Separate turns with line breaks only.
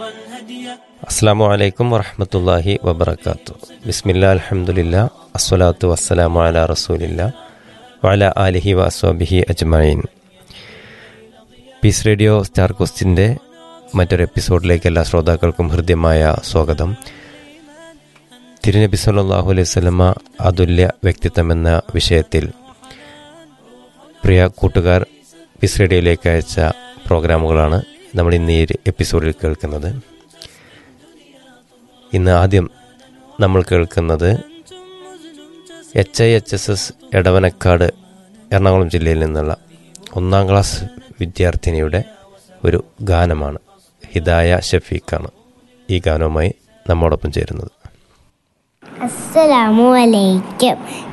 അസ്സാമു അലൈക്കും വറഹമത്തല്ലാഹി വബർക്കാത്തു ബിസ്മില്ലാ അൽഹംദുലില്ലാ അസ്വലാത്തു വസ്സലാമു അല റസൂലില്ല വഅല ആലിഹി വഅസ്വാബിഹി അജ്മഈൻ പീസ് റേഡിയോ സ്റ്റാർ ക്വസ്റ്റിൻ്റെ മറ്റൊരു എപ്പിസോഡിലേക്ക് എല്ലാ ശ്രോതാക്കൾക്കും ഹൃദ്യമായ സ്വാഗതം തിരുനബി സല്ലല്ലാഹു അലൈഹി വസല്ലമ അതുല്യ വ്യക്തിത്വം എന്ന വിഷയത്തിൽ പ്രിയ കൂട്ടുകാർ പീസ് റേഡിയോയിലേക്ക് അയച്ച പ്രോഗ്രാമുകളാണ് നമ്മൾ ഇന്ന് ഈ എപ്പിസോഡിൽ കേൾക്കുന്നത് ഇന്ന് ആദ്യം നമ്മൾ കേൾക്കുന്നത് H I H S S Edavanakkad Ernakulam ജില്ലയിൽ നിന്നുള്ള ഒന്നാം ക്ലാസ് വിദ്യാർത്ഥിനിയുടെ ഒരു ഗാനമാണ് ഹിദായ ഷഫീഖാണ് ഈ ഗാനവുമായി നമ്മോടൊപ്പം ചേരുന്നത്
അസ്സലാമു അലൈക്കും